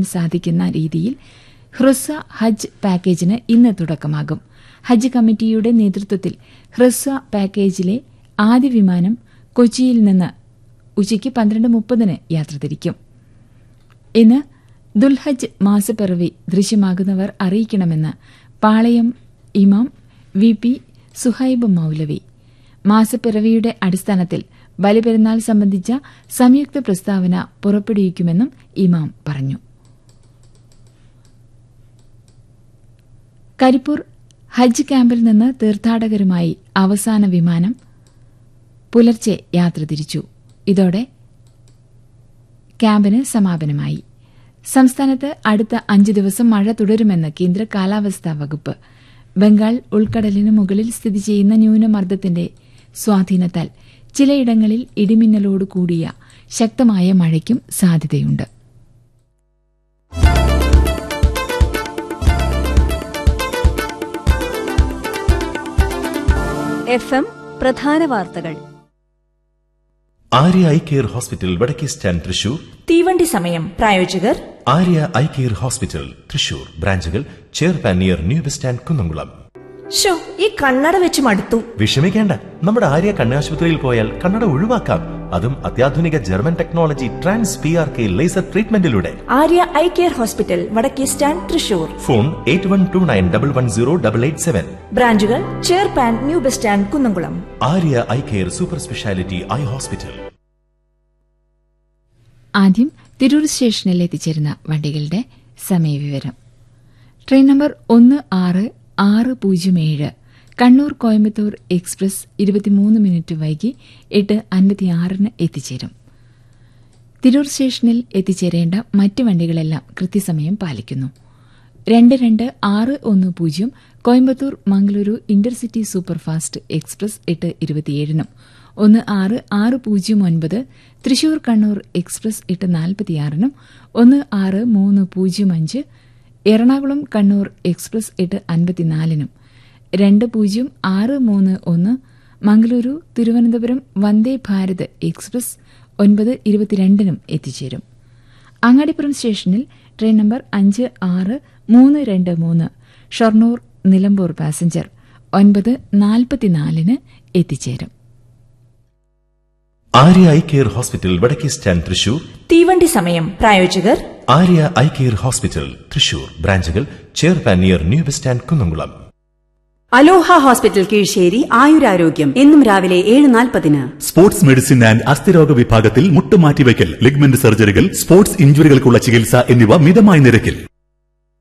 സാധിക്കുന്ന രീതിയിൽ ഹ്രസ്വ ഹജ്ജ് പാക്കേജിന് ഇന്ന് തുടക്കമാകും ഹജ്ജ് കമ്മിറ്റിയുടെ നേതൃത്വത്തിൽ ഹ്രസ്വ പാക്കേജിലെ ആദ്യ വിമാനം കൊച്ചിയിൽ നിന്ന് ഉച്ചയ്ക്ക് പന്ത്രണ്ട് മുപ്പതിന് യാത്ര തിരിക്കും ഇന്ന് ദുൽഹജ് മാസപ്പിറവി ദൃശ്യമാകുന്നവർ അറിയിക്കണമെന്ന് പാളയം ഇമാം വി പി സുഹൈബ് മൌലവി മാസപ്പിറവിയുടെ അടിസ്ഥാനത്തിൽ ബലിപെരുന്നാൾ സംബന്ധിച്ച സംയുക്ത പ്രസ്താവന പുറപ്പെടുവിക്കുമെന്നും ഇമാം പറഞ്ഞു കരിപ്പൂർ ഹജ്ജ് ക്യാമ്പിൽ നിന്ന് തീർത്ഥാടകരുമായി അവസാന വിമാനം പുലർച്ചെ യാത്ര തിരിച്ചു ഇതോടെ ക്യാമ്പിന് സമാപനമായി സംസ്ഥാനത്ത് അടുത്ത അഞ്ച് ദിവസം മഴ തുടരുമെന്ന് കേന്ദ്ര കാലാവസ്ഥാ വകുപ്പ് ബംഗാൾ ഉൾക്കടലിന് മുകളിൽ സ്ഥിതി ചെയ്യുന്ന ന്യൂനമർദ്ദത്തിന്റെ സ്വാധീനത്താൽ ചിലയിടങ്ങളിൽ ഇടിമിന്നലോട് കൂടിയ ശക്തമായ മഴയ്ക്കും സാധ്യതയുണ്ട് എഫ് എം പ്രധാന വാർത്തകൾ ആര്യ ഐ കെയർ ഹോസ്പിറ്റൽ വടക്കേ സ്റ്റാൻഡ് തൃശൂർ തീവണ്ടി സമയം പ്രായോജകർ Arya eye care hospital Thrissur ബ്രാഞ്ചുകൾ ചെയർപാൻ near new bus stand Kunnamkulam ഷോ ഈ കണ്ണട വെച്ച് മടുത്തു വിഷമിക്കേണ്ട നമ്മുടെ ആര്യ കണ്ണാശുപത്രിയിൽ പോയാൽ കണ്ണട ഒഴിവാക്കാം അതും അത്യാധുനിക German technology trans P R K laser ട്രീറ്റ്മെന്റിലൂടെ ആര്യ ഐ കെയർ ഹോസ്പിറ്റൽ വടക്കേ stand Thrissur phone eight one two nine double one zero double eight seven ബ്രാഞ്ചുകൾ ചെയർപാൻ new bus stand Kunnamkulam Arya eye care super speciality eye hospital ആദ്യം തിരൂർ സ്റ്റേഷനിൽ എത്തിച്ചേരുന്ന വണ്ടികളുടെ സമയവിവരം train number ഒന്ന് ആറ് ആറ് പൂജ്യം ഏഴ് കണ്ണൂർ കോയമ്പത്തൂർ എക്സ്പ്രസ് ഇരുപത്തിമൂന്ന് മിനിറ്റ് വൈകി എട്ട് അൻപത്തിയാറിന് എത്തിച്ചേരും തിരൂർ സ്റ്റേഷനിൽ എത്തിച്ചേരേണ്ട മറ്റ് വണ്ടികളെല്ലാം കൃത്യസമയം പാലിക്കുന്നു രണ്ട് രണ്ട് ആറ് ഒന്ന് പൂജ്യം Coimbatore Mangaluru intercity superfast express എട്ട് ഇരുപത്തിയേഴിനും ഒന്ന് ആറ് ആറ് പൂജ്യം ഒൻപത് തൃശൂർ കണ്ണൂർ എക്സ്പ്രസ് എട്ട് നാൽപ്പത്തിയാറിനും ഒന്ന് ആറ് മൂന്ന് പൂജ്യം അഞ്ച് എറണാകുളം കണ്ണൂർ എക്സ്പ്രസ് എട്ട് അൻപത്തിനാലിനും രണ്ട് പൂജ്യം ആറ് മൂന്ന് ഒന്ന് മംഗളൂരു തിരുവനന്തപുരം വന്ദേ ഭാരത് എക്സ്പ്രസ് ഒൻപത് ഇരുപത്തിരണ്ടിനും എത്തിച്ചേരും അങ്ങാടിപ്പുറം സ്റ്റേഷനിൽ ട്രെയിൻ നമ്പർ അഞ്ച് ആറ് മൂന്ന് രണ്ട് മൂന്ന് ഷൊർണൂർ നിലമ്പൂർ പാസഞ്ചർ ഒൻപത് നാൽപ്പത്തിനാലിന് എത്തിച്ചേരും ആര്യ ഐ കെയർ ഹോസ്പിറ്റൽ വടക്കേ സ്റ്റാൻഡ് തൃശൂർ തീവണ്ടി സമയം പ്രായോജകർ Arya eye care hospital Thrissur ബ്രാഞ്ചുകൾ ചെയർപാൻ near new bus stand Kunnamkulam Aloha hospital Kizhissery ആയുരാരോഗ്യം എന്നും രാവിലെ ഏഴ് നാൽപ്പതിന് സ്പോർട്സ് മെഡിസിൻ ആൻഡ് അസ്ഥിരോഗ വിഭാഗത്തിൽ മുട്ടുമാറ്റിവയ്ക്കൽ ലിഗ്മെന്റ് സർജറികൾ സ്പോർട്സ് ഇഞ്ചുറികൾക്കുള്ള ചികിത്സ എന്നിവ മിതമായ നിരക്കിൽ